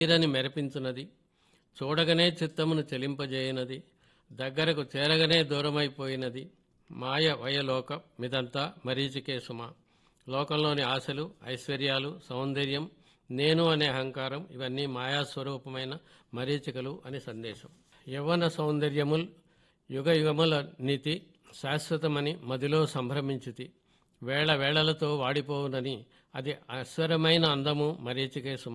తీరని మెరపించున్నది చూడగనే చిత్తమును చెలింపజేయనది దగ్గరకు చేరగనే దూరమైపోయినది మాయ వయలోక మిదంతా మరీచికే సుమ లోకంలోని ఆశలు ఐశ్వర్యాలు సౌందర్యం నేను అనే అహంకారం ఇవన్నీ మాయాస్వరూపమైన మరీచికలు అని సందేశం యవ్వన సౌందర్యముల్ యుగ యుగముల నీతి శాశ్వతమని మదిలో సంభ్రమించితి వేళ వేళలతో వాడిపోవునని అది అస్వరమైన అందము మరీచికే సుమ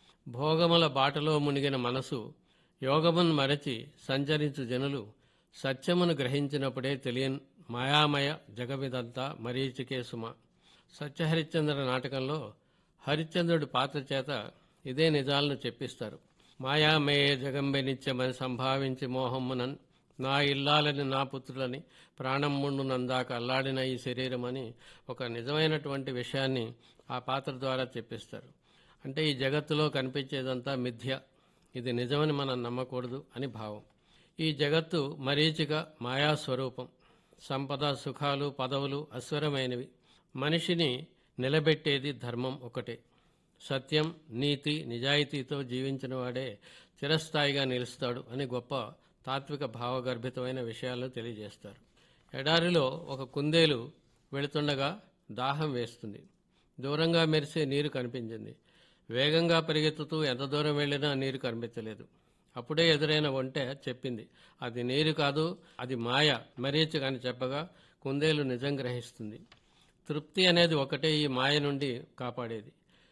భోగముల బాటలో మునిగిన మనసు యోగమును మరచి సంచరించు జనులు సత్యమును గ్రహించినప్పుడే తెలియని మాయామయ జగమిదంతా మరీచికే సుమ సత్యహరిశ్చంద్ర నాటకంలో హరిశ్చంద్రుడి పాత్ర చేత ఇదే నిజాలను చెప్పిస్తారు మాయామయే జగంబె నిత్యమని సంభావించి మోహమ్మునన్ నా ఇల్లాలని నా పుత్రులని ప్రాణం ముండు నందాక అల్లాడిన ఈ శరీరమని ఒక నిజమైనటువంటి విషయాన్ని ఆ పాత్ర ద్వారా చెప్పిస్తారు అంటే ఈ జగత్తులో కనిపించేదంతా మిథ్య ఇది నిజమని మనం నమ్మకూడదు అని భావం ఈ జగత్తు మరీచిక మాయాస్వరూపం సంపద సుఖాలు పదవులు అస్వరమైనవి మనిషిని నిలబెట్టేది ధర్మం ఒకటే సత్యం నీతి నిజాయితీతో జీవించిన వాడే చిరస్థాయిగా నిలుస్తాడు అని గొప్ప తాత్విక భావగర్భితమైన విషయాలను తెలియజేస్తారు ఎడారిలో ఒక కుందేలు వెళుతుండగా దాహం వేస్తుంది దూరంగా మెరిసే నీరు కనిపించింది వేగంగా పరిగెత్తుతూ ఎంత దూరం వెళ్ళినా నీరు కనిపించలేదు అప్పుడే ఎదురైన ఒంటె చెప్పింది అది నీరు కాదు అది మాయ మరీచిక అని చెప్పగా కుందేలు నిజం గ్రహిస్తుంది తృప్తి అనేది ఒకటే ఈ మాయ నుండి కాపాడేది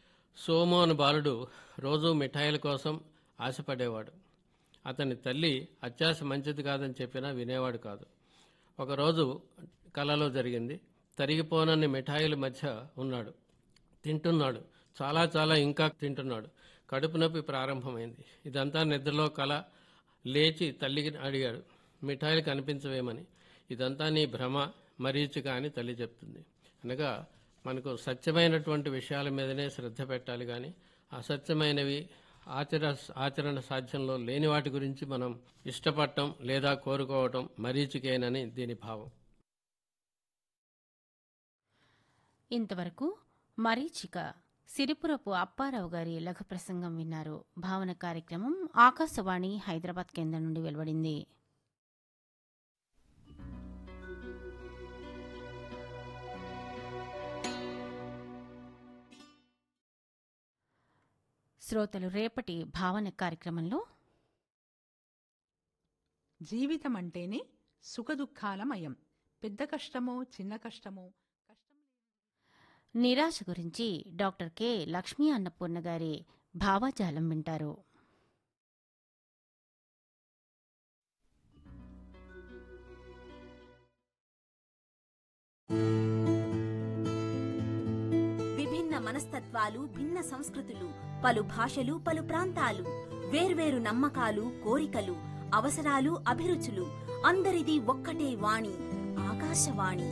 సోము అని బాలుడు రోజూ మిఠాయిల కోసం ఆశపడేవాడు అతని తల్లి అత్యాశ మంచిది కాదని చెప్పినా వినేవాడు కాదు ఒకరోజు కలలో జరిగింది తరిగిపోనన్ని మిఠాయిల మధ్య ఉన్నాడు తింటున్నాడు చాలా చాలా ఇంకా తింటున్నాడు కడుపు నొప్పి ప్రారంభమైంది ఇదంతా నిద్రలో కల లేచి తల్లికి అడిగాడు మిఠాయిలు కనిపించవేమని ఇదంతా నీ భ్రమ మరీచిక అని తల్లి చెప్తుంది అనగా మనకు సత్యమైనటువంటి విషయాల మీదనే శ్రద్ధ పెట్టాలి కానీ అసత్యమైనవి ఆచర ఆచరణ సాధ్యంలో లేని వాటి గురించి మనం ఇష్టపడటం లేదా కోరుకోవటం మరీచికేనని దీని భావం ఇంతవరకు మరీచిక సిరిపురపు అప్పారావు గారి లఘు ప్రసంగం విన్నారు భావన కార్యక్రమం ఆకాశవాణి హైదరాబాద్ కేంద్రం నుండి వెలువడింది శ్రోతలు రేపటి భావన కార్యక్రమంలో జీవితం అంటేనే సుఖదుఖాలమయం పెద్ద కష్టమో చిన్న కష్టమో కష్టం నిరాశ గురించి డాక్టర్ కె లక్ష్మీ అన్నపూర్ణ గారి భావాజాలం వింటారు విభిన్న మనస్తత్వాలు భిన్న సంస్కృతులు పలు భాషలు పలు ప్రాంతాలు వేర్వేరు నమ్మకాలు కోరికలు అవసరాలు అభిరుచులు అందరిది ఒక్కటే వాణి ఆకాశవాణి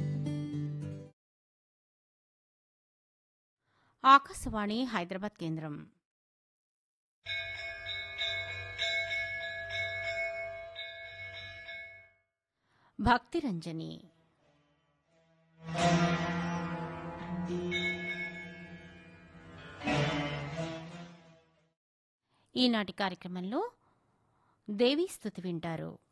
ఆకాశవాణి హైదరాబాద్ కేంద్రం భక్తిరంజని ఈనాటి కార్యక్రమంలో దేవీ స్థుతి వింటారు